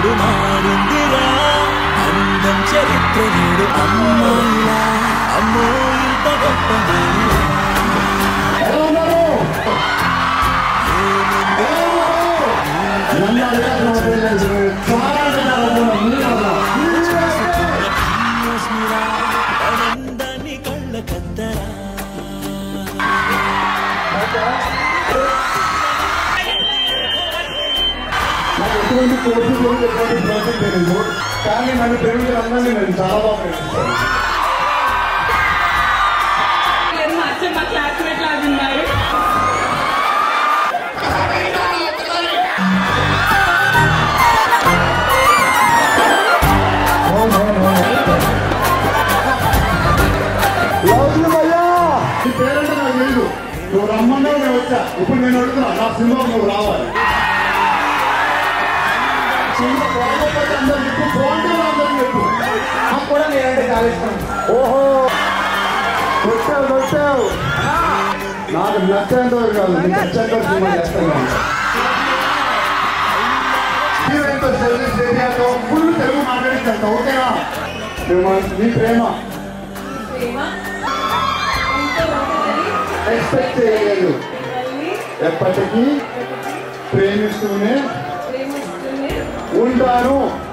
ఇప్పుడు మారిందిరా అందం చరిత్ర నేడు అమ్మాయిలా అమ్మో ఇంత గొప్ప ఎలా ఉన్నారు నన్ను అడగాల్సిన అవసరం లేదు. చాలా అడగాలనుకున్నా. మీరు అడగాలి. ఆనందాన్ని కళ్ళ కద్దరా నాకు ఎటువంటి కోర్సు గురించి ఎటువంటి ప్రాసెస్ తెలియదు కానీ నన్ను ప్రేమించిన అందరినీ నేను చాలా బాగా ప్రేమిస్తాను లేదు మా అచ్చ మా క్లాస్మేట్ లాగా ఉన్నారు లవ్ యూ భయ్యా నీ పేరంటే నాకు తెలియదు నువ్వు రమ్మన్నావు నేను వచ్చా ఇప్పుడు నేను అడుగుతున్నా నా సినిమా నువ్వు రావాలి సినిమా బాగోకపోతే అందరు చెప్పు బాగుంటే అందరికి చెప్పు నాకు కూడా నేనంటే చాలా ఇష్టం ఓహో వచ్చావు వచ్చావు నాకు నచ్చేంత వరకు కాదు నీకు నచ్చేంత వరకు సినిమా చేస్తాను హీరోయిన్తో సర్వీస్ ఏరియాతో ఫుల్ తెలుగు మాట్లాడిస్తాను ఓకేనా మేము నీ ప్రేమ ప్రేమ ఇంట్లో ఒకసారి ఎక్స్పెక్ట్ చేయలేదు మళ్ళీ ఎప్పటికీ ప్రేమిస్తూనే ప్రేమిస్తూనే ఉంటాను